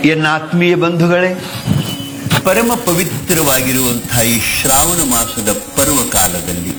ಎನ್ನಾತ್ಮೀಯ ಬಂಧುಗಳೇ ಪರಮ ಪವಿತ್ರವಾಗಿರುವಂತಹ ಈ ಶ್ರಾವಣ ಮಾಸದ ಪರ್ವಕಾಲದಲ್ಲಿ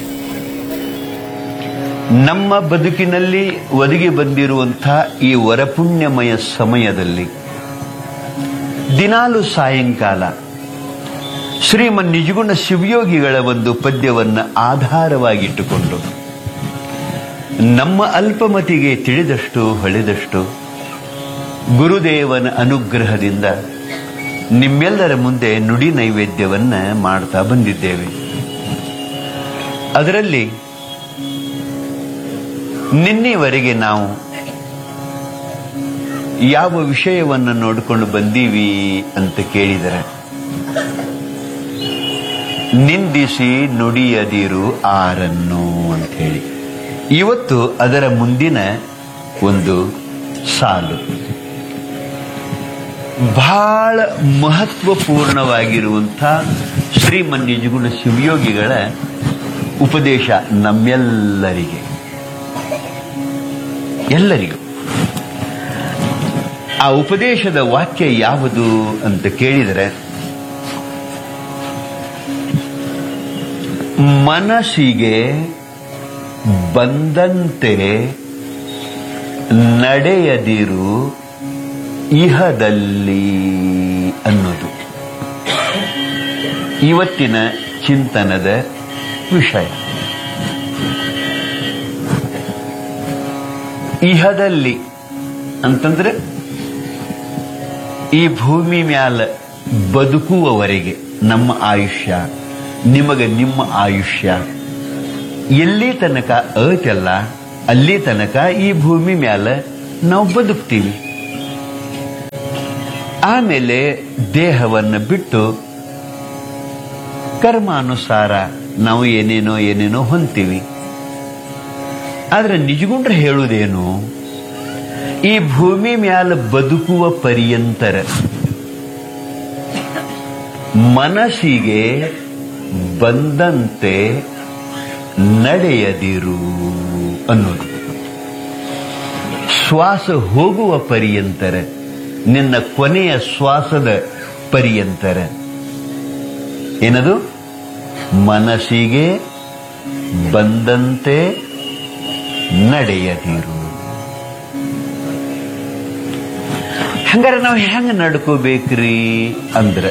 ನಮ್ಮ ಬದುಕಿನಲ್ಲಿ ಒದಗಿ ಬಂದಿರುವಂತಹ ಈ ವರಪುಣ್ಯಮಯ ಸಮಯದಲ್ಲಿ ದಿನಾಲು ಸಾಯಂಕಾಲ ಶ್ರೀಮನ್ ನಿಜಗುಣ ಶಿವಯೋಗಿಗಳ ಒಂದು ಪದ್ಯವನ್ನು ಆಧಾರವಾಗಿಟ್ಟುಕೊಂಡು ನಮ್ಮ ಅಲ್ಪಮತಿಗೆ ತಿಳಿದಷ್ಟು ಹೊಳೆದಷ್ಟು ಗುರುದೇವನ ಅನುಗ್ರಹದಿಂದ ನಿಮ್ಮೆಲ್ಲರ ಮುಂದೆ ನುಡಿ ನೈವೇದ್ಯವನ್ನ ಮಾಡ್ತಾ ಬಂದಿದ್ದೇವೆ ಅದರಲ್ಲಿ ನಿನ್ನೆವರೆಗೆ ನಾವು ಯಾವ ವಿಷಯವನ್ನು ನೋಡಿಕೊಂಡು ಬಂದೀವಿ ಅಂತ ಕೇಳಿದರೆ ನಿಂದಿಸಿ ನುಡಿಯದಿರು ಆರನ್ನು ಅಂತ ಹೇಳಿ ಇವತ್ತು ಅದರ ಮುಂದಿನ ಒಂದು ಸಾಲು ಬಹಳ ಮಹತ್ವಪೂರ್ಣವಾಗಿರುವಂಥ ಶ್ರೀಮನ್ ನಿಜಗುಣ ಶಿವಯೋಗಿಗಳ ಉಪದೇಶ ನಮ್ಮೆಲ್ಲರಿಗೆ ಎಲ್ಲರಿಗೂ ಆ ಉಪದೇಶದ ವಾಕ್ಯ ಯಾವುದು ಅಂತ ಕೇಳಿದರೆ ಮನಸ್ಸಿಗೆ ಬಂದಂತೆ ನಡೆಯದಿರು ಇಹದಲ್ಲಿ ಅನ್ನೋದು ಇವತ್ತಿನ ಚಿಂತನದ ವಿಷಯ ಇಹದಲ್ಲಿ ಅಂತಂದ್ರೆ ಈ ಭೂಮಿ ಮ್ಯಾಲ ಬದುಕುವವರೆಗೆ ನಮ್ಮ ಆಯುಷ್ಯ ನಿಮಗೆ ನಿಮ್ಮ ಆಯುಷ್ಯ ಎಲ್ಲಿ ತನಕ ಐತಲ್ಲ ಅಲ್ಲಿ ತನಕ ಈ ಭೂಮಿ ಮ್ಯಾಲ ನಾವು ಬದುಕ್ತೀವಿ ಆಮೇಲೆ ದೇಹವನ್ನು ಬಿಟ್ಟು ಕರ್ಮಾನುಸಾರ ನಾವು ಏನೇನೋ ಏನೇನೋ ಹೊಂತೀವಿ ಆದ್ರೆ ನಿಜಗುಂಡ್ರೆ ಹೇಳುವುದೇನು ಈ ಭೂಮಿ ಮ್ಯಾಲ ಬದುಕುವ ಪರ್ಯಂತರ ಮನಸ್ಸಿಗೆ ಬಂದಂತೆ ನಡೆಯದಿರು ಅನ್ನೋದು ಶ್ವಾಸ ಹೋಗುವ ಪರ್ಯಂತರ ನಿನ್ನ ಕೊನೆಯ ಶ್ವಾಸದ ಪರ್ಯಂತರ ಏನದು ಮನಸ್ಸಿಗೆ ಬಂದಂತೆ ನಡೆಯದಿರು ಹಂಗಾರೆ ನಾವು ಹೆಂಗ ನಡ್ಕೋಬೇಕ್ರಿ ಅಂದ್ರೆ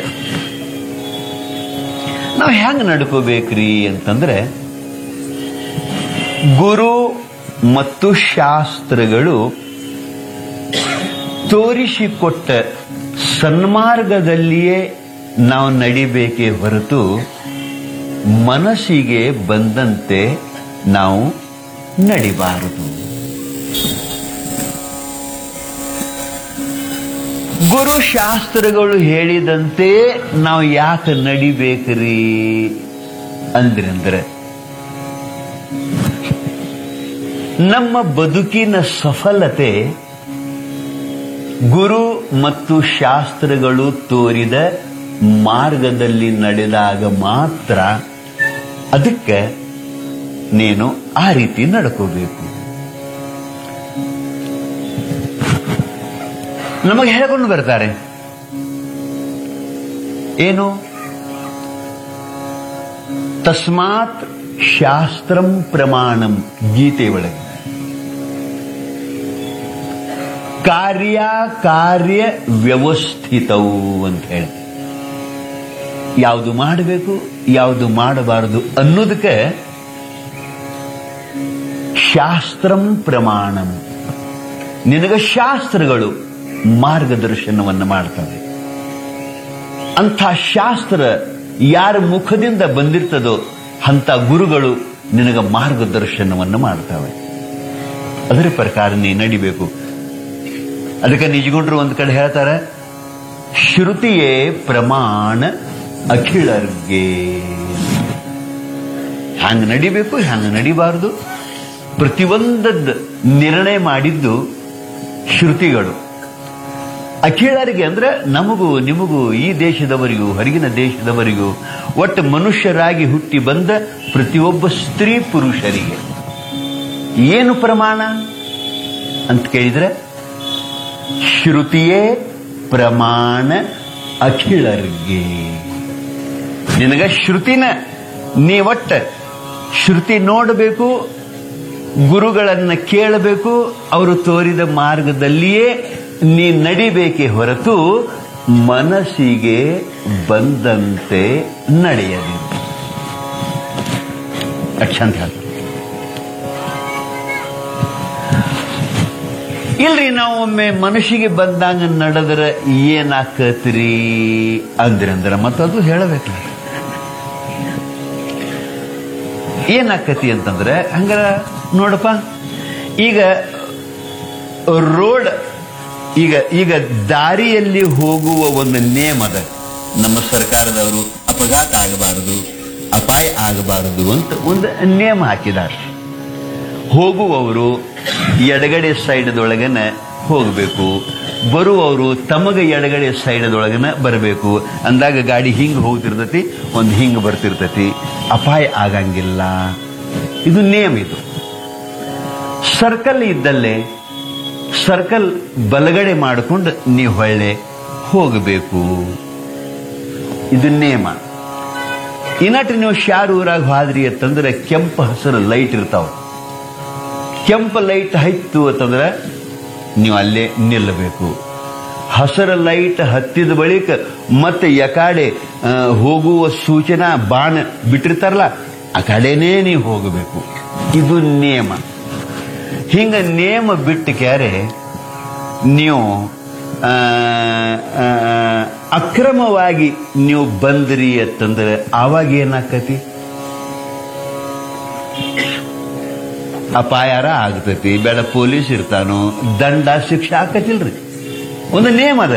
ನಾವು ಹೆಂಗ ನಡ್ಕೋಬೇಕ್ರಿ ಅಂತಂದ್ರೆ ಗುರು ಮತ್ತು ಶಾಸ್ತ್ರಗಳು ತೋರಿಸಿಕೊಟ್ಟ ಸನ್ಮಾರ್ಗದಲ್ಲಿಯೇ ನಾವು ನಡಿಬೇಕೇ ಹೊರತು ಮನಸ್ಸಿಗೆ ಬಂದಂತೆ ನಾವು ನಡಿಬಾರದು ಗುರು ಶಾಸ್ತ್ರಗಳು ಹೇಳಿದಂತೆ ನಾವು ಯಾಕೆ ನಡಿಬೇಕ್ರಿ ಅಂದ್ರಂದ್ರೆ ನಮ್ಮ ಬದುಕಿನ ಸಫಲತೆ ಗುರು ಮತ್ತು ಶಾಸ್ತ್ರಗಳು ತೋರಿದ ಮಾರ್ಗದಲ್ಲಿ ನಡೆದಾಗ ಮಾತ್ರ ಅದಕ್ಕೆ ನೀನು ಆ ರೀತಿ ನಡ್ಕೋಬೇಕು ನಮಗೆ ಹೇಳ್ಕೊಂಡು ಬರ್ತಾರೆ ಏನು ತಸ್ಮಾತ್ ಶಾಸ್ತ್ರಂ ಪ್ರಮಾಣಂ ಗೀತೆ ಒಳಗೆ ಕಾರ್ಯ ಕಾರ್ಯ ವ್ಯವಸ್ಥಿತವು ಅಂತ ಹೇಳಿ ಯಾವುದು ಮಾಡಬೇಕು ಯಾವುದು ಮಾಡಬಾರದು ಅನ್ನೋದಕ್ಕೆ ಶಾಸ್ತ್ರಂ ಪ್ರಮಾಣಂ ನಿನಗ ಶಾಸ್ತ್ರಗಳು ಮಾರ್ಗದರ್ಶನವನ್ನು ಮಾಡ್ತವೆ ಅಂಥ ಶಾಸ್ತ್ರ ಯಾರ ಮುಖದಿಂದ ಬಂದಿರ್ತದೋ ಅಂಥ ಗುರುಗಳು ನಿನಗ ಮಾರ್ಗದರ್ಶನವನ್ನು ಮಾಡ್ತವೆ ಅದರ ಪ್ರಕಾರ ನೀ ನಡಿಬೇಕು ಅದಕ್ಕೆ ನಿಜಗುಂಡ್ರು ಒಂದ್ ಕಡೆ ಹೇಳ್ತಾರೆ ಶ್ರುತಿಯೇ ಪ್ರಮಾಣ ಅಖಿಳರ್ಗೆ ಹ್ಯಾಂಗ ನಡಿಬೇಕು ಹ್ಯಾಂಗ ನಡಿಬಾರದು ಪ್ರತಿಯೊಂದದ್ದು ನಿರ್ಣಯ ಮಾಡಿದ್ದು ಶ್ರುತಿಗಳು ಅಖಿಳರಿಗೆ ಅಂದ್ರೆ ನಮಗೂ ನಿಮಗೂ ಈ ದೇಶದವರಿಗೂ ಹೊರಗಿನ ದೇಶದವರಿಗೂ ಒಟ್ಟು ಮನುಷ್ಯರಾಗಿ ಹುಟ್ಟಿ ಬಂದ ಪ್ರತಿಯೊಬ್ಬ ಸ್ತ್ರೀ ಪುರುಷರಿಗೆ ಏನು ಪ್ರಮಾಣ ಅಂತ ಕೇಳಿದ್ರೆ ಶ್ರುತಿಯೇ ಪ್ರಮಾಣ ಅಖಿಳರ್ಗೆ ನಿನಗ ಶ್ರುತಿನ ನೀ ಒಟ್ಟ ಶ್ರುತಿ ನೋಡಬೇಕು ಗುರುಗಳನ್ನ ಕೇಳಬೇಕು ಅವರು ತೋರಿದ ಮಾರ್ಗದಲ್ಲಿಯೇ ನೀ ನಡಿಬೇಕೇ ಹೊರತು ಮನಸ್ಸಿಗೆ ಬಂದಂತೆ ನಡೆಯಬೇಕು ಅಕ್ಷಂತ ಹೇಳ್ತಾರೆ ಇಲ್ರಿ ನಾವು ಒಮ್ಮೆ ಮನುಷ್ಯಗೆ ಬಂದಂಗ ನಡೆದ್ರ ಏನಾಕತ್ರಿ ಅಂದ್ರಂದ್ರ ಮತ್ತದು ಹೇಳಬೇಕಲ್ಲ ಏನಾಕತಿ ಅಂತಂದ್ರೆ ಹಂಗಾರ ನೋಡಪ್ಪ ಈಗ ರೋಡ್ ಈಗ ಈಗ ದಾರಿಯಲ್ಲಿ ಹೋಗುವ ಒಂದು ನೇಮ್ ಅದ ನಮ್ಮ ಸರ್ಕಾರದವರು ಅಪಘಾತ ಆಗಬಾರದು ಅಪಾಯ ಆಗಬಾರದು ಅಂತ ಒಂದು ನೇಮ ಹಾಕಿದ್ದಾರೆ ಹೋಗುವವರು ಎಡಗಡೆ ಸೈಡ್ದೊಳಗನ ಹೋಗಬೇಕು ಬರುವವರು ತಮಗೆ ಎಡಗಡೆ ಸೈಡ್ದೊಳಗನ ಬರಬೇಕು ಅಂದಾಗ ಗಾಡಿ ಹಿಂಗ್ ಹೋಗ್ತಿರ್ತತಿ ಒಂದು ಹಿಂಗ್ ಬರ್ತಿರ್ತತಿ ಅಪಾಯ ಆಗಂಗಿಲ್ಲ ಇದು ನೇಮ್ ಇದು ಸರ್ಕಲ್ ಇದ್ದಲ್ಲೇ ಸರ್ಕಲ್ ಬಲಗಡೆ ಮಾಡಿಕೊಂಡು ನೀವು ಹೊಳ್ಳೆ ಹೋಗಬೇಕು ಇದು ನೇಮ ಇನ್ನಟ್ ನೀವು ಶಾರ್ ಊರಾಗ ಹೋದ್ರಿ ಅಂತಂದ್ರೆ ಕೆಂಪು ಹಸಿರು ಲೈಟ್ ಇರ್ತಾವ ಕೆಂಪು ಲೈಟ್ ಹೈತು ಅಂತಂದ್ರೆ ನೀವು ಅಲ್ಲೇ ನಿಲ್ಲಬೇಕು ಹಸಿರು ಲೈಟ್ ಹತ್ತಿದ ಬಳಿಕ ಮತ್ತೆ ಯಕಾಡೆ ಆ, ಹೋಗುವ ಸೂಚನಾ ಬಾಣ ಬಿಟ್ಟಿರ್ತಾರಲ್ಲ ಆ ಕಡೆನೇ ನೀವು ಹೋಗಬೇಕು ಇದು ನೇಮ ಹಿಂಗ ನೇಮ ಬಿಟ್ಟು ಕ್ಯಾರೆ ನೀವು ಆ, ಆ, ಅಕ್ರಮವಾಗಿ ನೀವು ಬಂದ್ರಿ ಅಂತಂದ್ರೆ ಆವಾಗ ಏನಾಕತಿ ಅಪಾಯಾರ ಆಗ್ತತಿ ಬೇಡ ಪೊಲೀಸ್ ಇರ್ತಾನೋ ದಂಡ ಶಿಕ್ಷೆ ಆಕತಿಲ್ರಿ ಒಂದು ನೇಮ್ ಅದ